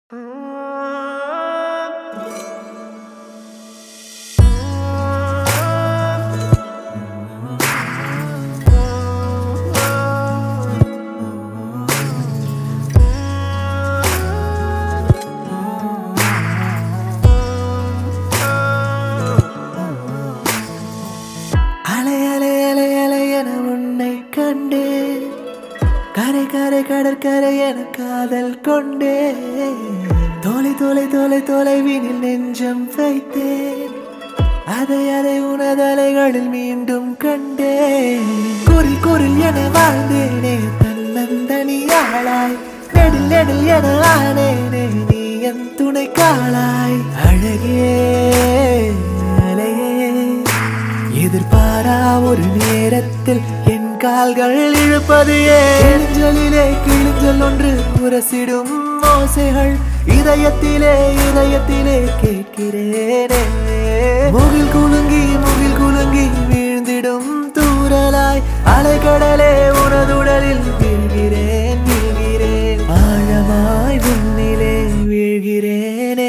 கடற்கரை என காதல் கொண்டே தொலை தொலை தொலை தொலைவினில் நெஞ்சம் வைத்தேன் அதை அதை உனதலைகளில் மீண்டும் கண்டேன் குரில் குரில் என வாழ்ந்தேனே தன்னந்தனியாளாய் நெடில் நெடில் என ஆனேனே நீ என் துணை காளாய் அழகே அலையே எதிர்பாரா ஒரு நேரத்தில் என் கால்கள் இழுப்பது ஏன் கிழிஞ்சலிலே கிழிஞ்சல் ஒன்று உரசிடும் ஓசைகள் இதயத்திலே இதயத்திலே கேட்கிறேனே முகில் குலுங்கி முகில் குலுங்கி வீழ்ந்திடும் தூரலாய் அலைக்கடலே உனதுடலில் வீழ்கிறேன் வீழ்கிறேன் ஆழமாய் விண்ணிலே வீழ்கிறேனே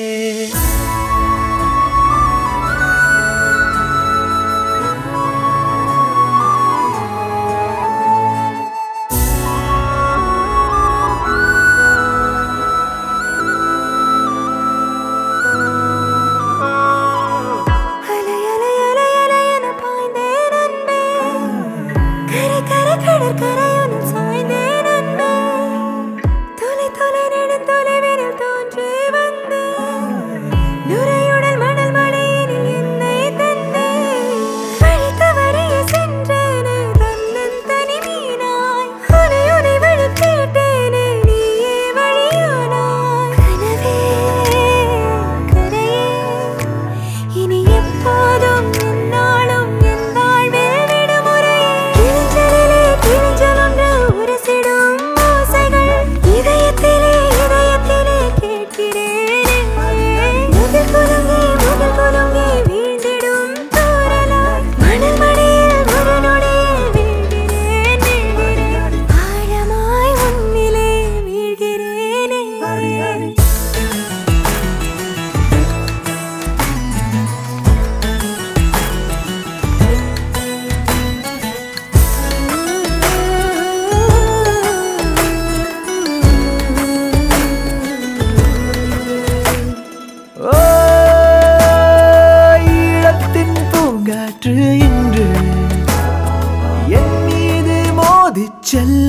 அலை அலை அலை அலை என பாய்ந்தேன் அன்பே கரை கரை கடற்கரையுடன் சாய்ந்தேன் அன்பே தொலை தொலை நெடுந்தொலைவினில் தோன்றி வந்தேன் நுரையுடல் மணல் மழையினில் என்னை தந்தேன் வழி தவறிய சென்றேனே தன்னன் தனி மீனாய் உனை உனை வழி கேட்டேனே நீயே வழியானாய் கனவே கரையே இனி எப்போதும் என்னாலும் என் வாழ்வில் விடுமுறையே கிழிஞ்சலிலே கிழிஞ்சல் ஒன்று உரசிடும் ஓசைகள் இதயத்திலே இதயத்திலே கேட்கிறேனே முகில் குலுங்கி முகில் குலுங்கி வீழ்ந்திடும் தூறலாய் மணல் மடியில் ஒரு நொடியில் வீழ்கிறேன் வீழ்கிறேன் ஆழமாய் உன்னிலே வீழ்கிறேனே ஓ ஈழத்தின் பூங்காற்று இன்று என் மீது மோதிச் செல்ல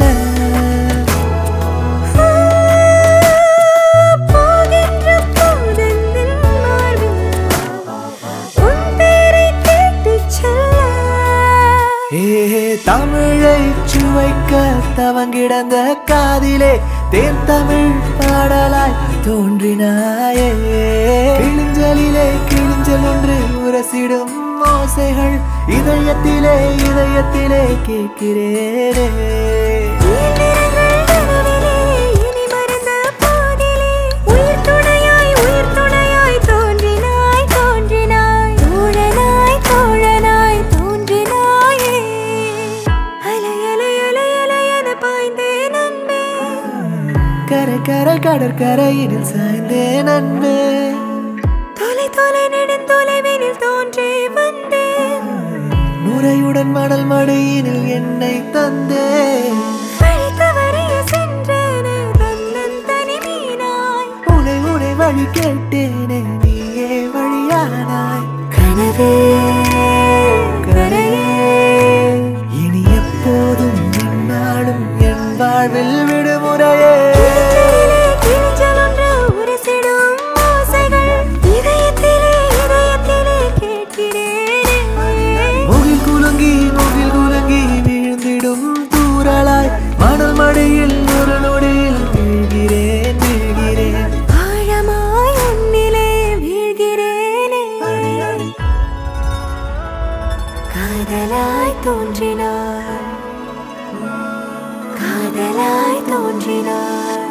போகின்ற போதெந்தில் மார்பில் உன் பேரை கேட்டுச் செல்ல ஏ தமிழை சுவைக்க தவங்கிடந்த காதிலே தேன் தமிழ் பாடலாய் தோன்றினாயே கிழிஞ்சலிலே கிழிஞ்சல் ஒன்று உரசிடும் ஓசைகள் இதயத்திலே இதயத்திலே கேட்கிறேனே நீர்நிறங்கள் கனவிலே இனி மறந்த போதிலே உயிர் துணையாய் உயிர் துணையாய் தோன்றினாய் தோன்றினாய் தோழனாய் தோழனாய் தோன்றினாயே அலை அலை அலை அலை என பாய்ந்தேன் அன்பே கரை கரை கடற்கரையினில் சாய்ந்தேன் அன்பே தொலை தொலை நெடுந்தொலைவினில் தோன்றி வந்தேன் நுரையுடன் மணல் மடியினில் என்னை தந்தேன் வழி தவறிய சென்றேனே தன்னன் தனி மீனாய் உனை உனை வழி கேட்டேனே நீயே வழியானாய் கனவே கரையே இனி எப்போதும் என்னாலும் என் வாழ்வில் விடுமுறையே கிழிஞ்சலிலே கிழிஞ்சல் ஒன்று உரசிடும் ஓசைகள் இதயத்திலே இதயத்திலே கேட்கிறேனே முகில் குலுங்கி முகில் குலுங்கி வீழ்ந்திடும் தூரலாய் மணல் மடியில் ஒரு நொடியில் வீழ்கிறேன் வீழ்கிறேன் ஆழமாய் உன்னிலே வீழ்கிறேனே காதலாய் தோன்றினாய் காதலாய் தோன்றினாய்